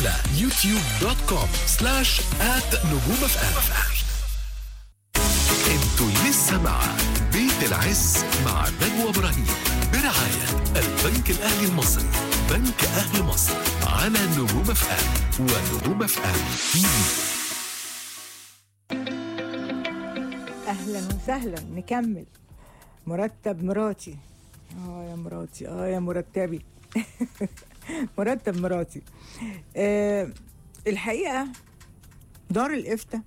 على يوتيوب دوت كوم سلاش آت نجوم اف ام انتوا لسه مع بيت العز مع نجوى ابراهيم برعاية البنك الاهلي المصري بنك اهل مصر على نجوم اف ام ونجوم اف ام تي في اهلا وسهلا نكمل مرتب مراتي اه يا مراتي اه يا مرتبي مرتب مراتي آه الحقيقه دار الافتاء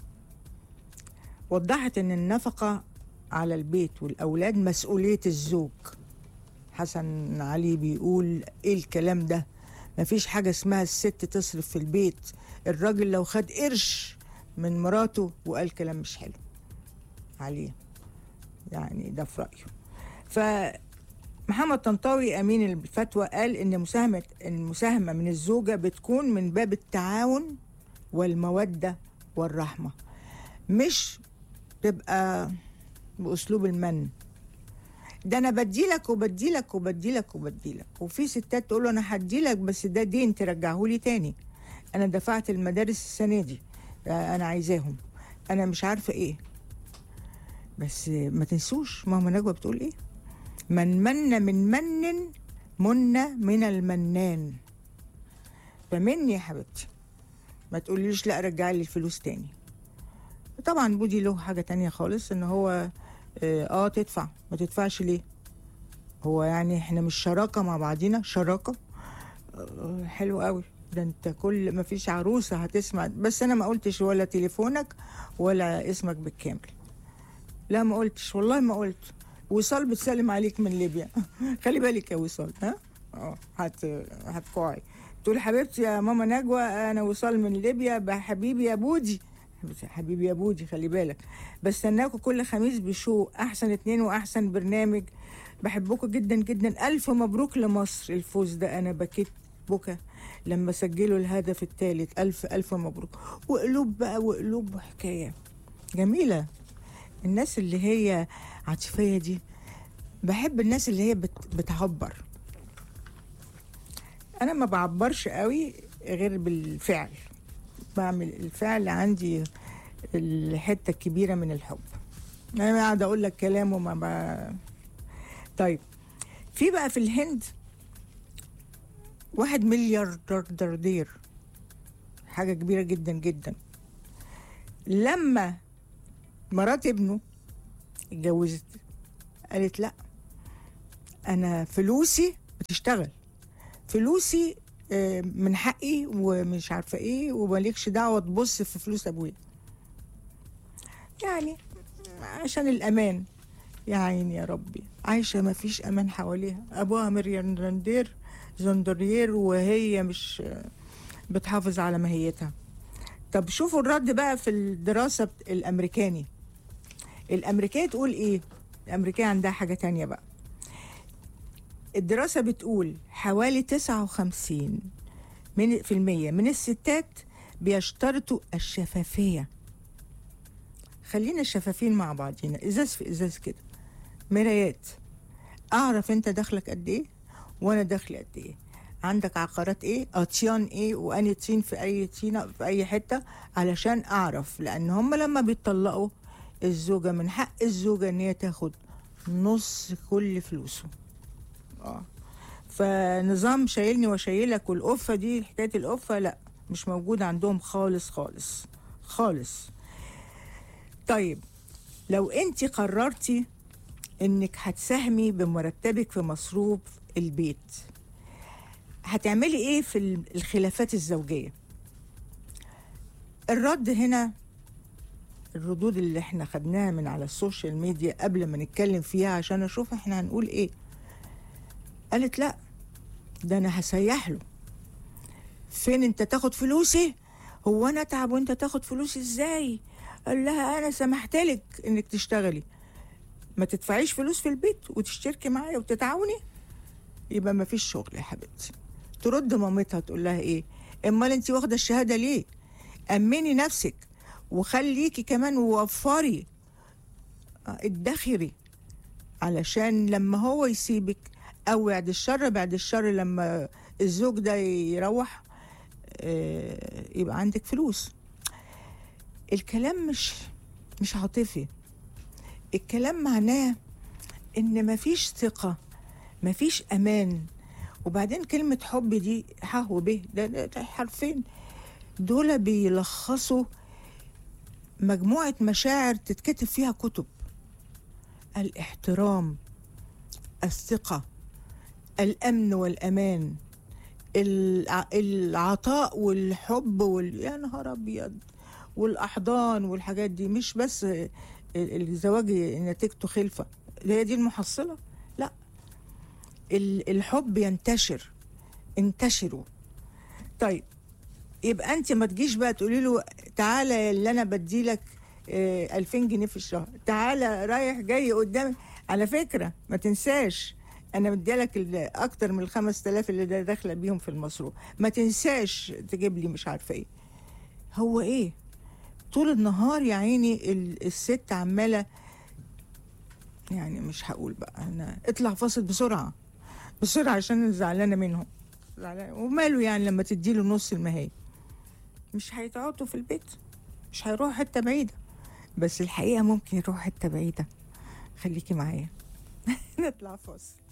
وضحت ان النفقه على البيت والاولاد مسؤوليه الزوج حسن علي بيقول ايه الكلام ده مفيش حاجه اسمها الست تصرف في البيت الراجل لو خد قرش من مراته وقال كلام مش حلو عليه يعني ده في رأيه فمحمد طنطاوي أمين الفتوى قال إن مساهمة المساهمة من الزوجة بتكون من باب التعاون والمودة والرحمة مش تبقى بأسلوب المن ده أنا بديلك وبديلك وبديلك وبديلك وفي ستات تقول له أنا هديلك بس ده دين ترجعهولي تاني أنا دفعت المدارس السنة دي أنا عايزاهم أنا مش عارفة إيه بس ما تنسوش ماما نجوى بتقول ايه من من من من من من المنان فمني يا حبيبتي ما تقوليش لا رجع لي الفلوس تاني طبعا بودي له حاجه تانية خالص ان هو اه, آه تدفع ما تدفعش ليه هو يعني احنا مش شراكه مع بعضينا شراكه آه حلو قوي ده انت كل ما فيش عروسه هتسمع بس انا ما قلتش ولا تليفونك ولا اسمك بالكامل لا ما قلتش والله ما قلت وصال بتسلم عليك من ليبيا خلي بالك يا وصال ها اه هت هتقعي تقول حبيبتي يا ماما نجوى انا وصال من ليبيا بحبيبي يا بودي حبيبي يا بودي خلي بالك بستناكم كل خميس بشو احسن اتنين واحسن برنامج بحبكم جدا جدا الف مبروك لمصر الفوز ده انا بكيت بكى لما سجلوا الهدف الثالث الف الف مبروك وقلوب بقى وقلوب وحكايه جميله الناس اللي هي عاطفية دي بحب الناس اللي هي بت بتعبر أنا ما بعبرش قوي غير بالفعل بعمل الفعل عندي الحتة الكبيرة من الحب أنا قاعدة أقول لك كلام وما ب... طيب في بقى في الهند واحد ملياردير حاجة كبيرة جدا جدا لما مرات ابنه اتجوزت قالت لا انا فلوسي بتشتغل فلوسي من حقي ومش عارفه ايه ومالكش دعوه تبص في فلوس ابويا يعني عشان الامان يا عيني يا ربي عايشه ما فيش امان حواليها ابوها مرياندير زندرير وهي مش بتحافظ على ماهيتها طب شوفوا الرد بقى في الدراسه الامريكاني الامريكيه تقول ايه الامريكيه عندها حاجه تانية بقى الدراسه بتقول حوالي 59 من في المية من الستات بيشترطوا الشفافيه خلينا شفافين مع بعضينا ازاز في ازاز كده مرايات اعرف انت دخلك قد ايه وانا دخلي قد ايه عندك عقارات ايه اطيان ايه واني طين في اي طينه في اي حته علشان اعرف لان هم لما بيطلقوا الزوجة من حق الزوجة ان هي تاخد نص كل فلوسه اه فنظام شايلني وشايلك والقفة دي حكاية القفة لا مش موجودة عندهم خالص خالص خالص طيب لو انت قررتي انك هتساهمي بمرتبك في مصروف البيت هتعملي ايه في الخلافات الزوجية الرد هنا الردود اللي احنا خدناها من على السوشيال ميديا قبل ما نتكلم فيها عشان اشوف احنا هنقول ايه قالت لا ده انا هسيح له فين انت تاخد فلوسي هو انا اتعب وانت تاخد فلوسي ازاي قال لها انا سمحت لك انك تشتغلي ما تدفعيش فلوس في البيت وتشتركي معايا وتتعاوني يبقى ما فيش شغل يا حبيبتي ترد مامتها تقول لها ايه امال انت واخده الشهاده ليه امني نفسك وخليكي كمان ووفري ادخري علشان لما هو يسيبك او بعد الشر بعد الشر لما الزوج ده يروح آه، يبقى عندك فلوس الكلام مش مش عاطفي الكلام معناه ان مفيش ثقة مفيش امان وبعدين كلمة حب دي ح وب ده, ده, ده حرفين دول بيلخصوا مجموعة مشاعر تتكتب فيها كتب الاحترام الثقة الأمن والأمان الع- العطاء والحب وال... يا نهار أبيض والأحضان والحاجات دي مش بس ال- الزواج نتيجته خلفة هي دي المحصلة لا ال- الحب ينتشر انتشروا طيب يبقى انت ما تجيش بقى تقولي له تعالى اللي انا بدي لك 2000 جنيه في الشهر تعالى رايح جاي قدامي على فكره ما تنساش انا مديلك ال- اكتر من ال 5000 اللي ده داخله بيهم في المصروف ما تنساش تجيب لي مش عارفه ايه هو ايه طول النهار يا عيني ال- الست عماله يعني مش هقول بقى انا اطلع فاصل بسرعه بسرعه عشان أنا زعلانه منهم زعلانة. وماله يعني لما تديله نص المهام مش هيتقعدوا في البيت مش هيروحوا حته بعيده بس الحقيقه ممكن يروحوا حته بعيده خليكي معايا نطلع فاصل